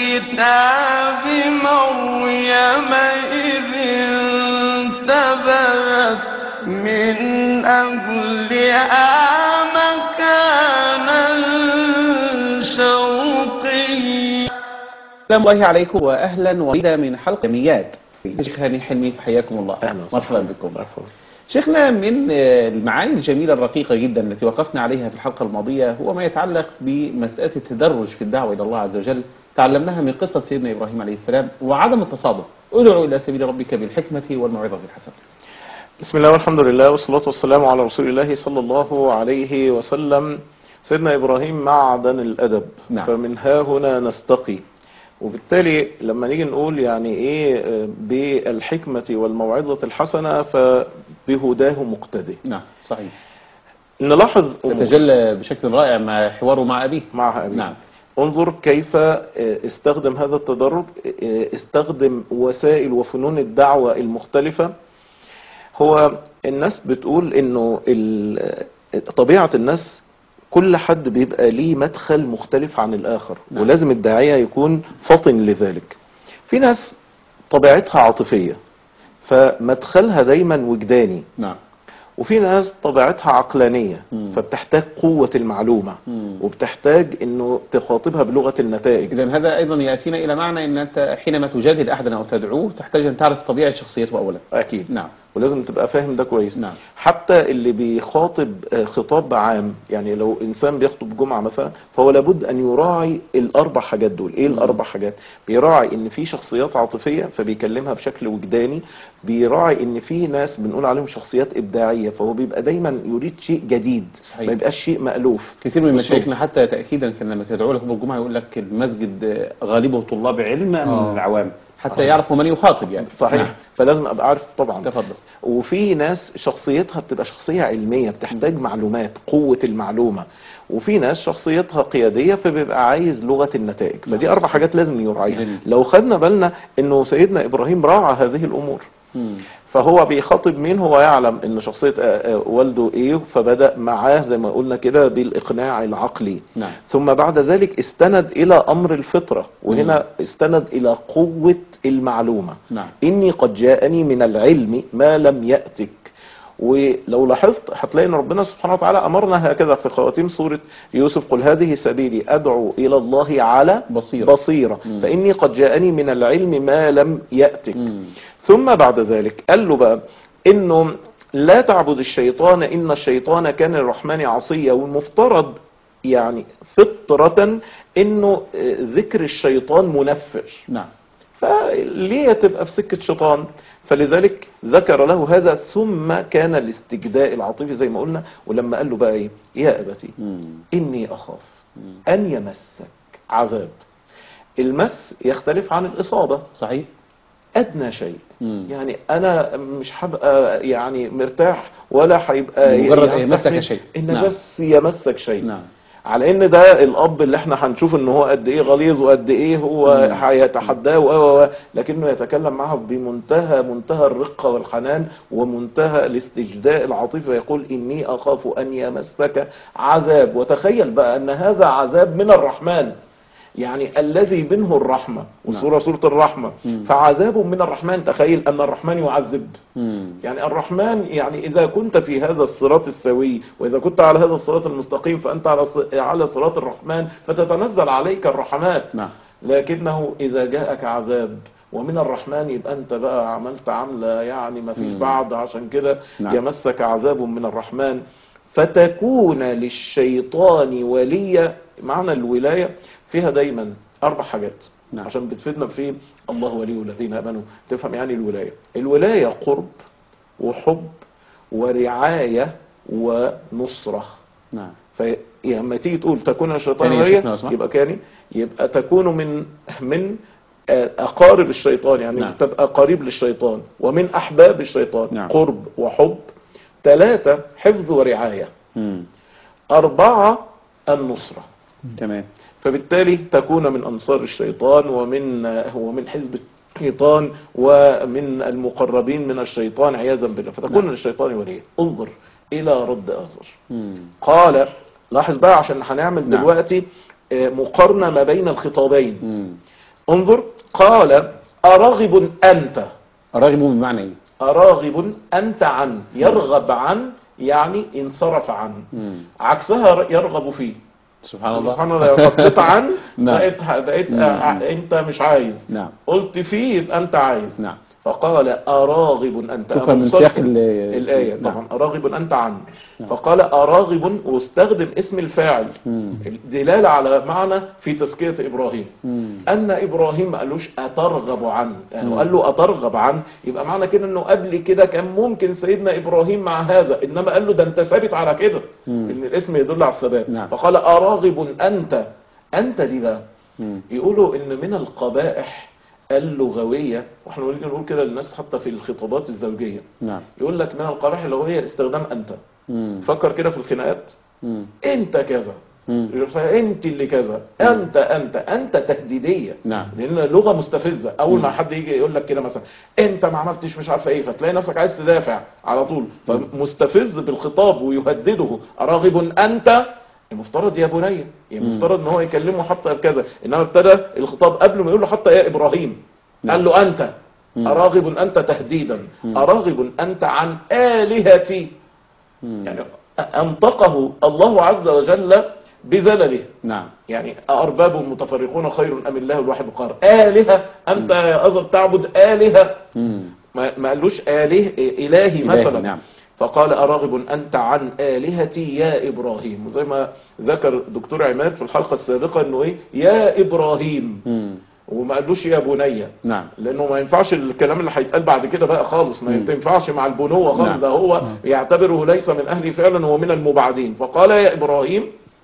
كتاب مريم إذ انتبذت من أهلها مكانا شرقيا السلام الله عليكم واهلا وإذا من حلقه يوميات شيخ هاني حلمي حياكم الله أهلا وسهلا. مرحبا بكم شيخنا من آه، المعاني الجميله الرقيقه جدا التي وقفنا عليها في الحلقه الماضيه هو ما يتعلق بمساله التدرج في الدعوه الى الله عز وجل تعلمناها من قصه سيدنا ابراهيم عليه السلام وعدم التصادم ادعو الى سبيل ربك بالحكمه والموعظه الحسنه بسم الله والحمد لله والصلاة والسلام على رسول الله صلى الله عليه وسلم سيدنا إبراهيم معدن الأدب نعم. فمن ها هنا نستقي وبالتالي لما نيجي نقول يعني إيه آه، بالحكمة والموعظة الحسنة فبهداه مقتدي نعم صحيح نلاحظ أمور تتجلى بشكل رائع مع حواره مع ابيه مع أبي نعم انظر كيف آه، استخدم هذا التدرج آه، استخدم وسائل وفنون الدعوة المختلفة هو الناس بتقول انه ال- طبيعة الناس كل حد بيبقى ليه مدخل مختلف عن الاخر نعم. ولازم الداعية يكون فطن لذلك في ناس طبيعتها عاطفية فمدخلها دايما وجداني نعم وفي ناس طبيعتها عقلانية مم. فبتحتاج قوة المعلومة مم. وبتحتاج انه تخاطبها بلغة النتائج إذا هذا أيضا يأتينا إلى معنى أن أنت حينما تجادل أحدا أو تدعوه تحتاج أن تعرف طبيعة شخصيته أولا اكيد نعم ولازم تبقى فاهم ده كويس نعم. حتى اللي بيخاطب آه، خطاب عام يعني لو انسان بيخطب جمعه مثلا فهو لابد ان يراعي الاربع حاجات دول ايه الاربع حاجات بيراعي ان في شخصيات عاطفيه فبيكلمها بشكل وجداني بيراعي ان في ناس بنقول عليهم شخصيات ابداعيه فهو بيبقى دايما يريد شيء جديد صحيح. ما يبقاش شيء مالوف كثير من أسلوب. مشايخنا حتى تأكيدا كان لما تدعو لهم الجمعة يقول لك المسجد آه، غالبه طلاب علم أم آه. من العوام حتى يعرفوا من يخاطب يعني صحيح نعم. فلازم ابقى عارف طبعا تفضل وفي ناس شخصيتها بتبقى شخصية علمية بتحتاج معلومات قوة المعلومة وفي ناس شخصيتها قيادية فبيبقى عايز لغة النتائج فدي أربع حاجات لازم يراعيها جميل. لو خدنا بالنا أنه سيدنا إبراهيم راعى هذه الأمور مم. فهو بيخاطب مين هو يعلم ان شخصية آه، آه، والده ايه فبدأ معاه زي ما قلنا كده بالاقناع العقلي نعم ثم بعد ذلك استند الى امر الفطرة وهنا استند الى قوة المعلومة نعم إني قد جاءني من العلم ما لم يأتك ولو لاحظت هتلاقي ان ربنا سبحانه وتعالى امرنا هكذا في خواتيم سوره يوسف قل هذه سبيلي ادعو الى الله على بصيرة. بصيره مم. فاني قد جاءني من العلم ما لم يأتك مم. ثم بعد ذلك قال له بقى انه لا تعبد الشيطان ان الشيطان كان للرحمن عصيا والمفترض يعني فطرة انه آه، ذكر الشيطان منفر نعم فليه تبقى في سكة شيطان فلذلك ذكر له هذا ثم كان الاستجداء العاطفي زي ما قلنا ولما قال له بقى ايه يا ابتي مم. اني اخاف ان يمسك عذاب المس يختلف عن الاصابة صحيح ادنى شيء مم. يعني انا مش هبقى يعني مرتاح ولا هيبقى مجرد يعني يمسك يرتاح شيء. ان نعم. بس يمسك شيء نعم على ان ده الاب اللي احنا هنشوف ان هو قد ايه غليظ وقد ايه هو مم. هيتحداه و- و- و- لكنه يتكلم معه بمنتهى منتهى الرقه والحنان ومنتهى الاستجداء العاطفي ويقول اني اخاف ان يمسك عذاب وتخيل بقى ان هذا عذاب من الرحمن يعني الذي منه الرحمه والسوره سوره الرحمه مم. فعذاب من الرحمن تخيل ان الرحمن يعذب مم. يعني الرحمن يعني إذا كنت في هذا الصراط السوي وإذا كنت على هذا الصراط المستقيم فأنت على ص- على صراط الرحمن فتتنزل عليك الرحمات نعم لكنه إذا جاءك عذاب ومن الرحمن يبقى أنت بقى عملت عملة يعني ما فيش مم. بعد عشان كده نعم. يمسك عذاب من الرحمن فتكون للشيطان وليا معنى الولاية فيها دايما أربع حاجات نعم. عشان بتفيدنا في الله ولي الذين امنوا تفهم يعني الولايه الولايه قرب وحب ورعايه ونصره نعم فلما تيجي تقول تكون الشيطان تاني يا وليا شيخنا لو سمحت. يبقى كاني يبقى تكون من من آه، اقارب الشيطان يعني نعم. تبقى قريب للشيطان ومن احباب الشيطان نعم. قرب وحب ثلاثه حفظ ورعايه مم. اربعه النصره تمام فبالتالي تكون من أنصار الشيطان ومن ومن حزب الشيطان ومن المقربين من الشيطان عياذا بالله فتكون نعم. للشيطان وليا انظر إلى رد أثر مم. قال لاحظ بقى عشان هنعمل نعم. دلوقتي آه، مقارنة ما بين الخطابين مم. انظر قال أراغب أنت الراغب بمعنى ايه أراغب أنت عن يرغب عن يعني انصرف عن مم. عكسها يرغب فيه سبحان الله سبحان الله حطيت عن نعم. بقيت بقيت نعم. آه، انت مش عايز نعم قلت فيه يبقى انت عايز نعم فقال أراغب أنت تفهم من أنا سياق مصدق ال- الآية نعم. طبعا أراغب أنت عن نعم. فقال أراغب واستخدم اسم الفاعل مم. دلالة على معنى في تزكية إبراهيم مم. أن إبراهيم ما قالوش أترغب عن يعني مم. قال له أترغب عن يبقى معنى كده أنه قبل كده كان ممكن سيدنا إبراهيم مع هذا إنما قال له ده أنت ثابت على كده مم. إن الاسم يدل على الثبات نعم. فقال أراغب أنت أنت دي بقى مم. يقولوا ان من القبائح اللغوية واحنا نريد نقول كده للناس حتى في الخطابات الزوجية نعم يقول لك من القبائح اللغوية استخدام انت مم. فكر كده في الخناقات مم. انت كذا مم. فانت اللي كذا انت انت انت تهديدية نعم. لان لغة مستفزة اول ما حد يجي يقول لك كده مثلا انت ما عملتش مش عارفه ايه فتلاقي نفسك عايز تدافع على طول فمستفز بالخطاب ويهدده اراغب انت المفترض يا بني يعني المفترض ان هو يكلمه حتى كذا انما ابتدى الخطاب قبل ما يقول له حتى يا ابراهيم نعم. قال له انت مم. اراغب انت تهديدا مم. اراغب انت عن الهتي مم. يعني انطقه الله عز وجل بزلله نعم يعني أرباب متفرقون خير أم الله الواحد القهار آلهة أنت يا أزر تعبد آلهة مم. ما ما قالوش آله إلهي مثلا نعم. فقال أراغب أنت عن آلهتي يا إبراهيم وزي ما ذكر دكتور عماد في الحلقة السابقة أنه إيه يا إبراهيم مم. وما قالوش يا بني نعم لانه ما ينفعش الكلام اللي هيتقال بعد كده بقى خالص ما مم. تنفعش مع البنوة خالص نعم. ده هو يعتبره ليس من اهله فعلا هو من المبعدين فقال يا ابراهيم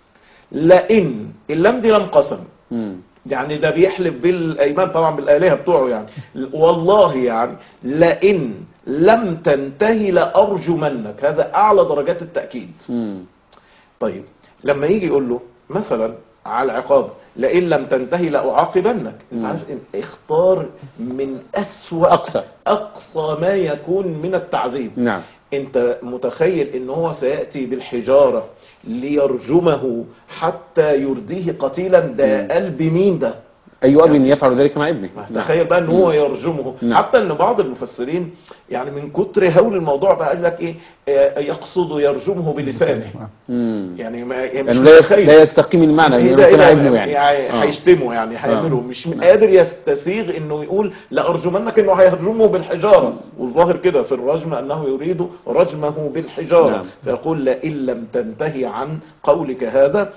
لئن اللام دي لم قسم مم. يعني ده بيحلف بالايمان طبعا بالالهه بتوعه يعني والله يعني لئن لم تنتهي لارجمنك هذا اعلى درجات التاكيد مم. طيب لما يجي يقول له مثلا على العقاب لئن لم تنتهي لأعاقبنك انت مم. عارف إن- اختار من أسوأ أقصى. أقصى ما يكون من التعذيب نعم انت متخيل ان هو سيأتي بالحجارة ليرجمه حتى يرديه قتيلا ده قلب مين ده أي أب يفعل ذلك مع ابنه نعم. تخيل بقى ان هو يرجمه نعم. حتى ان بعض المفسرين يعني من كتر هول الموضوع بقى قال لك ايه آه، يقصد يرجمه بلسانه مم. يعني ما يعني مش لأنه لا يس- متخيل لا يستقيم المعنى ايه أن ده يكون ايه ابنه ده يعني يعني آه. هيشتمه يعني هيعمله آه. مش نعم. قادر يستسيغ انه يقول لارجمنك انه هيرجمه بالحجاره والظاهر كده في الرجم انه يريد رجمه بالحجاره نعم. فيقول لئن لم تنتهي عن قولك هذا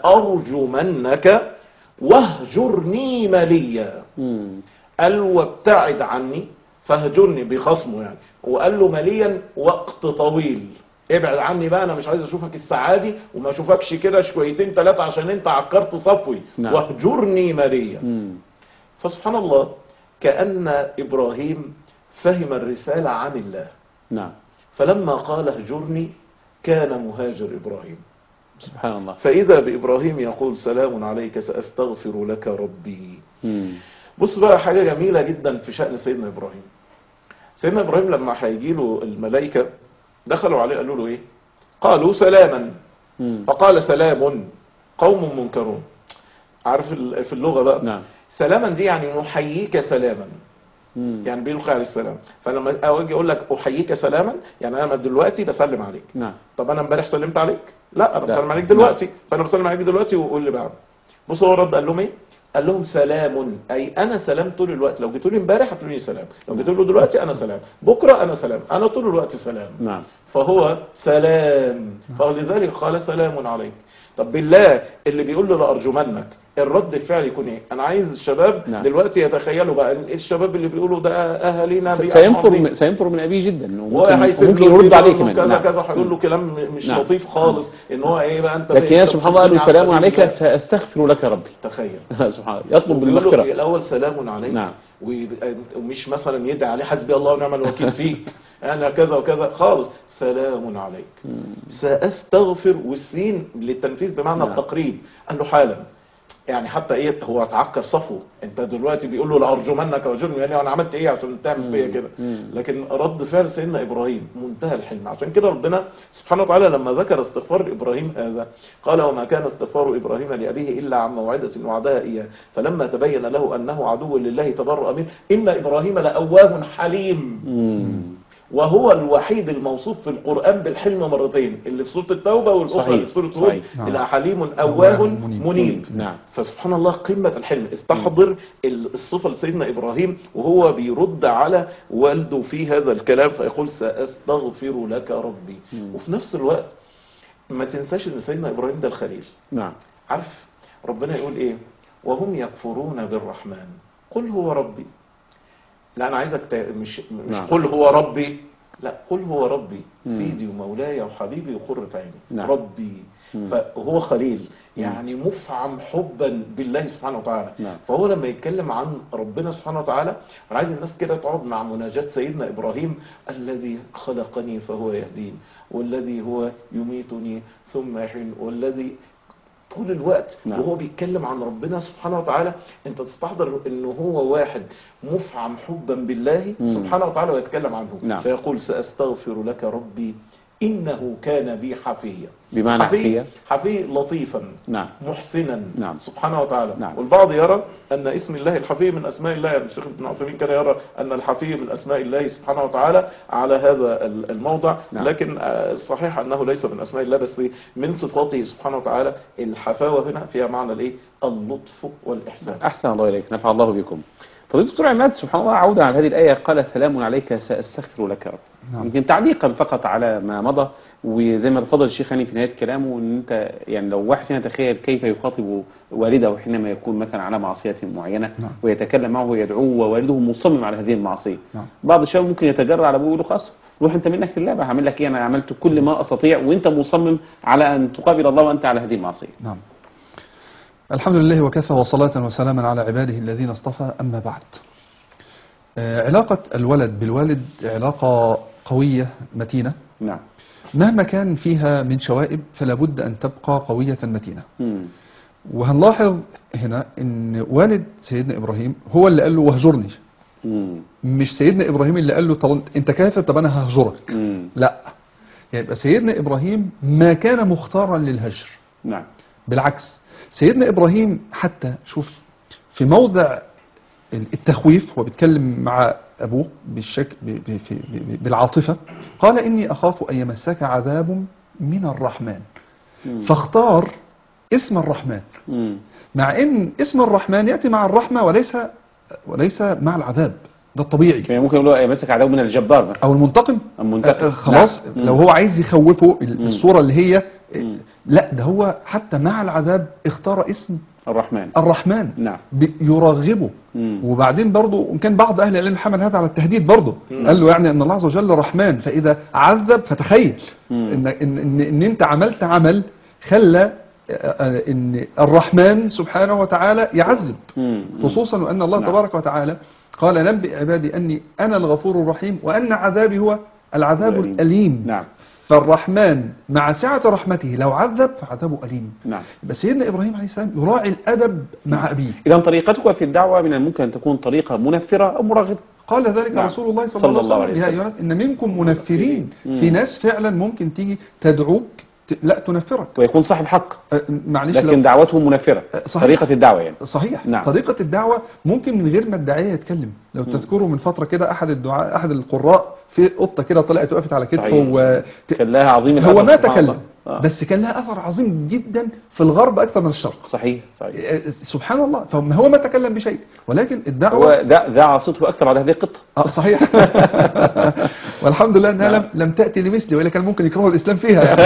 لارجمنك واهجرني مليا مم. قال وابتعد عني فاهجرني بخصمه يعني وقال له مليا وقت طويل ابعد عني بقى انا مش عايز اشوفك السعادي وما اشوفكش كده شويتين ثلاثه عشان انت عكرت صفوي نعم. واهجرني مليا مم. فسبحان الله كأن إبراهيم فهم الرسالة عن الله نعم فلما قال اهجرني كان مهاجر إبراهيم سبحان الله فإذا بإبراهيم يقول سلام عليك سأستغفر لك ربي مم. بص بقى حاجة جميلة جدا في شأن سيدنا إبراهيم سيدنا إبراهيم لما هيجي له الملائكة دخلوا عليه قالوا له إيه قالوا سلاما مم. فقال سلام قوم منكرون عارف ال- في اللغة بقى نعم سلاما دي يعني نحييك سلاما مم. يعني بيلقي على السلام فلما اجي اقول لك احييك سلاما يعني انا دلوقتي بسلم عليك نعم طب انا امبارح سلمت عليك لا انا لا. بسلم عليك دلوقتي فانا بسلم عليك دلوقتي وقول لي بعد بص هو رد قال لهم ايه قال لهم سلام اي انا سلام طول الوقت لو جيتوا لي امبارح هتقولوا لي سلام لو جيتوا له دلوقتي انا سلام بكره انا سلام انا طول الوقت سلام نعم فهو سلام فلذلك قال سلام عليك طب بالله اللي بيقول له لأرجمنك الرد الفعل يكون ايه انا عايز الشباب نعم. دلوقتي يتخيلوا بقى إن الشباب اللي بيقولوا ده اهالينا س- بيعملوا سينفر بيه. من سينفر من أبيه جدا هو وممكن هيسيب وممكن له يرد كده عليه ويقول له كمان كذا نعم. كذا هيقول له كلام م- مش نعم. لطيف خالص ان هو ايه بقى انت لكن يا سبحان الله قال له بتصدقني سلام على عليك سبيل الله. سأستغفر لك ربي تخيل سبحان الله يطلب بيقول له بالمغفرة الاول سلام عليك نعم. ويبقى- ومش مثلا يدعي عليه حسبي الله ونعم الوكيل فيك انا كذا وكذا خالص سلام عليك ساستغفر والسين للتنفيذ بمعنى نعم. التقريب قال له حالا يعني حتى ايه هو اتعكر صفو انت دلوقتي بيقول له لارجمنك واجرني يعني انا عملت ايه عشان تعمل فيا كده لكن رد فعل سيدنا ابراهيم منتهى الحلم عشان كده ربنا سبحانه وتعالى لما ذكر استغفار ابراهيم هذا قال وما كان استغفار ابراهيم لابيه الا عن موعده وعدها اياه فلما تبين له انه عدو لله تبرأ منه ان ابراهيم لاواه حليم مم. وهو الوحيد الموصوف في القرآن بالحلم مرتين اللي في سورة التوبة والأخرى صحيح، اللي في سورة صحيح. هود إلى حليم أواه منيب, منيب. نعم فسبحان الله قمة الحلم استحضر ال- الصفة لسيدنا إبراهيم وهو بيرد على والده في هذا الكلام فيقول سأستغفر لك ربي وفي نفس الوقت ما تنساش ان سيدنا إبراهيم ده الخليل نعم عارف ربنا يقول ايه وهم يكفرون بالرحمن قل هو ربي لا انا عايزك ت- مش مش نعم. قل هو ربي لا قل هو ربي سيدي ومولاي وحبيبي وقرة عيني نعم. ربي فهو خليل يعني مفعم حبا بالله سبحانه وتعالى نعم. فهو لما يتكلم عن ربنا سبحانه وتعالى انا عايز الناس كده تقعد مع مناجاة سيدنا ابراهيم الذي خلقني فهو يهدين والذي هو يميتني ثم يحين والذي طول الوقت نعم. وهو بيتكلم عن ربنا سبحانه وتعالى انت تستحضر ان هو واحد مفعم حبا بالله سبحانه وتعالى ويتكلم عنه نعم. فيقول سأستغفر لك ربي إنه كان بي حفيا بمعنى حفية؟ حفي لطيفا نعم محسنا نعم. سبحانه وتعالى نعم. والبعض يرى أن اسم الله الحفي من أسماء الله يعني الشيخ ابن عثيمين كان يرى أن الحفي من أسماء الله سبحانه وتعالى على هذا ال- الموضع نعم. لكن آه، الصحيح أنه ليس من أسماء الله بس من صفاته سبحانه وتعالى الحفاوة هنا فيها معنى الإيه اللطف والإحسان أحسن الله إليك نفع الله بكم فضيلة الدكتور عماد سبحان الله عودا على هذه الآية قال سلام عليك سأستغفر لك رب نعم. يمكن تعليقا فقط على ما مضى وزي ما تفضل الشيخ هاني في نهاية كلامه ان انت يعني لو واحد فينا تخيل كيف يخاطب والده حينما يكون مثلا على معصية معينة نعم. ويتكلم معه ويدعوه ووالده مصمم على هذه المعصية نعم. بعض الشباب ممكن يتجرأ على ابوه ويقول له خلاص روح انت منك لله بقى هعمل لك ايه انا عملت كل ما استطيع وانت مصمم على ان تقابل الله وانت على هذه المعصية نعم الحمد لله وكفى وصلاة وسلاما على عباده الذين اصطفى أما بعد آه، علاقة الولد بالوالد علاقة قوية متينة نعم مهما كان فيها من شوائب فلا بد أن تبقى قوية متينة مم. وهنلاحظ هنا أن والد سيدنا إبراهيم هو اللي قال له واهجرني مم. مش سيدنا إبراهيم اللي قال له طب أنت كافر طب أنا ههجرك مم. لا يبقى سيدنا إبراهيم ما كان مختارا للهجر نعم بالعكس سيدنا إبراهيم حتى شوف في موضع التخويف هو بيتكلم مع أبوه بالشك ب- ب- في- ب- بالعاطفة قال إني أخاف أن يمسك عذاب من الرحمن فاختار اسم الرحمن مم. مع إن اسم الرحمن يأتي مع الرحمة وليس وليس مع العذاب ده الطبيعي يعني ممكن يقول له يمسك عدو من الجبار مثلا أو المنتقم المنتقم. آه، آه، خلاص نعم. لو هو عايز يخوفه ال- مم. الصورة اللي هي مم. لا ده هو حتى مع العذاب اختار اسم الرحمن الرحمن نعم بي- يرغبه مم. وبعدين برضه وكان بعض اهل العلم حمل هذا على التهديد برضه قال له يعني ان الله عز وجل رحمن فاذا عذب فتخيل مم. ان ان ان, إن انت عملت عمل خلى آه، آه، ان الرحمن سبحانه وتعالى يعذب مم. خصوصا وان الله نعم. تبارك وتعالى قال نبئ عبادي اني انا الغفور الرحيم وان عذابي هو العذاب الأليم. الاليم نعم فالرحمن مع سعة رحمته لو عذب فعذابه أليم نعم بس سيدنا إبراهيم عليه السلام يراعي الأدب مع أبيه إذا طريقتك في الدعوة من الممكن أن تكون طريقة منفرة أو مرغبة قال ذلك نعم. رسول الله صلى, صلى الله عليه وسلم يا وسلم. أيها الناس إن منكم منفرين مم. في ناس فعلا ممكن تيجي تدعوك ت... لا تنفرك ويكون صاحب حق أه، معلش لكن لو دعوته منفرة أه، صحيح. طريقة الدعوة يعني صحيح نعم. طريقة الدعوة ممكن من غير ما الداعية يتكلم لو تذكروا من فترة كده أحد الدعاء أحد القراء في قطة كده طلعت وقفت على كتفه صحيح. و... كان لها عظيم هو الأثر ما سبحان تكلم الله. آه. بس كان لها أثر عظيم جدا في الغرب أكثر من الشرق صحيح صحيح سبحان الله فما هو ما تكلم بشيء ولكن الدعوة هو ده ده عصته أكثر على هذه القطة اه صحيح والحمد لله انها لم لم تاتي لمثلي والا كان ممكن يكرهوا الاسلام فيها يعني.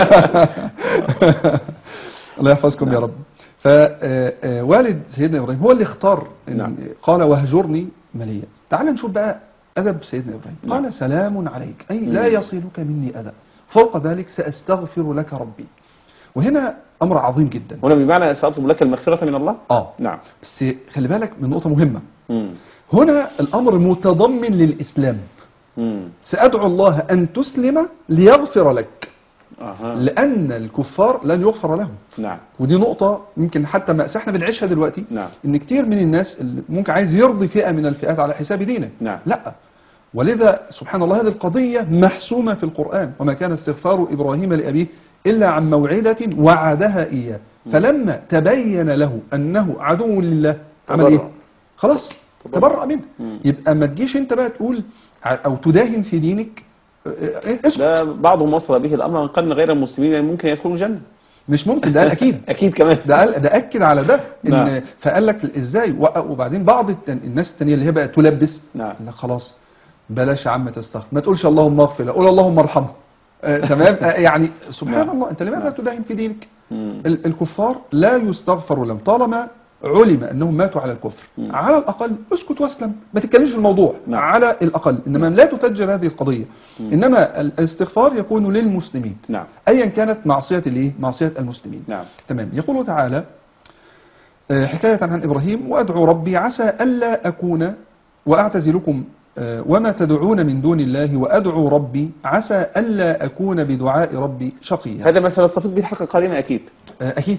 الله يحفظكم يا رب فوالد سيدنا ابراهيم هو اللي اختار إن- نعم. قال واهجرني مليا تعال نشوف بقى ادب سيدنا ابراهيم قال سلام عليك اي لا يصلك مني اذى فوق ذلك ساستغفر لك ربي وهنا امر عظيم جدا هنا بمعنى سأطلب لك المغفرة من الله اه نعم بس خلي بالك من نقطه مهمه مم. هنا الامر متضمن للاسلام مم. سأدعو الله أن تسلم ليغفر لك أها. لأن الكفار لن يغفر لهم نعم ودي نقطة يمكن حتى مأساة احنا بنعيشها دلوقتي نعم. ان كتير من الناس اللي ممكن عايز يرضي فئة من الفئات على حساب دينه نعم. لا ولذا سبحان الله هذه القضية محسومة في القرآن وما كان استغفار إبراهيم لأبيه إلا عن موعدة وعدها إياه فلما تبين له أنه عدو لله عمل تبرأ. إيه خلاص تبرأ منه يبقى ما تجيش انت بقى تقول ع- او تداهن في دينك اه، اه، اسكت ده بعضهم وصل به الأمر أن قال إن غير المسلمين ممكن يدخلوا الجنة مش ممكن ده اكيد أكيد كمان ده قال ده اكد على ده نعم. ان فقال لك ازاي و- وبعدين بعض التن- الناس التانية اللي هي بقى تلبس نعم. لا خلاص بلاش يا عم تستغفر ما تقولش اللهم اغفر له، قول اللهم ارحمه آه تمام آه يعني سبحان نعم. الله انت لماذا نعم. تداهن في دينك مم. ال- الكفار لا يستغفر لهم طالما علم انهم ماتوا على الكفر مم. على الاقل اسكت واسلم ما تتكلمش في الموضوع نعم. على الاقل انما لا تفجر هذه القضيه انما الاستغفار يكون للمسلمين نعم ايا كانت معصيه الايه معصيه المسلمين نعم تمام يقول تعالى آه، حكاية عن إبراهيم وأدعو ربي عسى ألا أكون وأعتزلكم آه، وما تدعون من دون الله وأدعو ربي عسى ألا أكون بدعاء ربي شقيا هذا ما سنستفيد به الحلقة القادمة أكيد آه، أكيد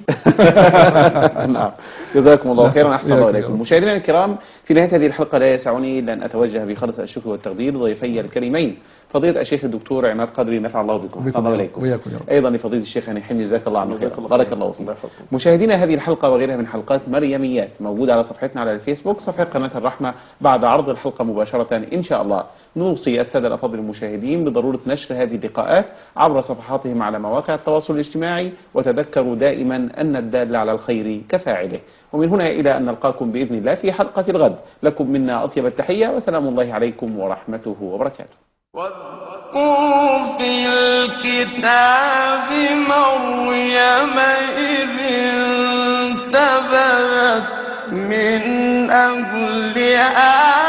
نعم جزاكم الله خيرا احسن الله إياكم يا اليكم رب. مشاهدينا الكرام في نهايه هذه الحلقه لا يسعني الا ان اتوجه بخالص الشكر والتقدير لضيفي الكريمين فضيله الشيخ الدكتور عماد قدري نفع الله بكم وبكم احسن الله يا رب. اليكم وإياكم يا رب. ايضا لفضيله الشيخ هاني حمدي جزاك الله عنه جزاك خيرا الله بارك خيرا. الله فيك الله يحفظكم. مشاهدينا هذه الحلقه وغيرها من حلقات مريميات موجوده على صفحتنا على الفيسبوك صفحه قناه الرحمه بعد عرض الحلقه مباشره ان شاء الله نوصي الساده الافاضل المشاهدين بضروره نشر هذه اللقاءات عبر صفحاتهم على مواقع التواصل الاجتماعي وتذكروا دائما ان الدال على الخير كفاعله ومن هنا الى ان نلقاكم باذن الله في حلقه الغد لكم منا اطيب التحيه وسلام الله عليكم ورحمته وبركاته واذكر في الكتاب مريم إذ انتبذت من أهلها